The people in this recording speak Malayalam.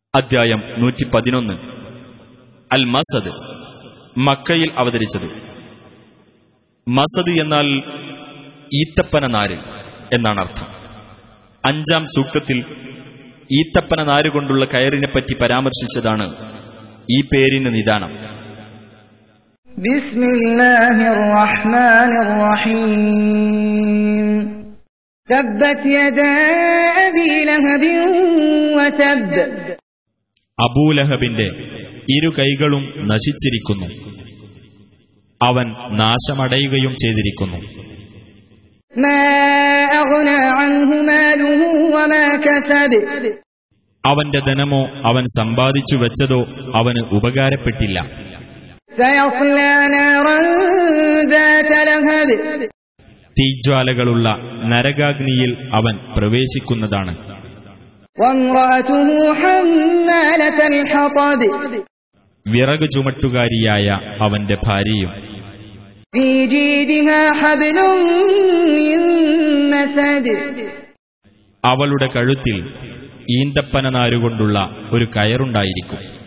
അധ്യായം നൂറ്റി പതിനൊന്ന് അൽ മസദ് മക്കയിൽ അവതരിച്ചത് മസദ് എന്നാൽ ഈത്തപ്പന നാര് എന്നാണ് അർത്ഥം അഞ്ചാം സൂക്തത്തിൽ ഈത്തപ്പന നാരുകൊണ്ടുള്ള കയറിനെപ്പറ്റി പരാമർശിച്ചതാണ് ഈ പേരിന് നിദാനം بسم الله الرحمن الرحيم تبت يدا أبي لهب وتب അബൂലഹബിന്റെ ഇരു കൈകളും നശിച്ചിരിക്കുന്നു അവൻ നാശമടയുകയും ചെയ്തിരിക്കുന്നു ما أغنى عنه ماله وما كسب അവന്റെ ധനമോ അവൻ സമ്പാദിച്ചു വെച്ചതോ അവന് ഉപകാരപ്പെട്ടില്ല سيصلى نارا ذات لهب തീജ്വാലകളുള്ള നരകാഗ്നിയിൽ അവൻ പ്രവേശിക്കുന്നതാണ് وامرأته حمالة الحطب വിറക് ചുമട്ടുകാരിയായ അവന്റെ ഭാര്യയും في جيدها حبل من مسد അവളുടെ കഴുത്തിൽ ഈന്തപ്പന നാരുകൊണ്ടുള്ള ഒരു കയറുണ്ടായിരിക്കും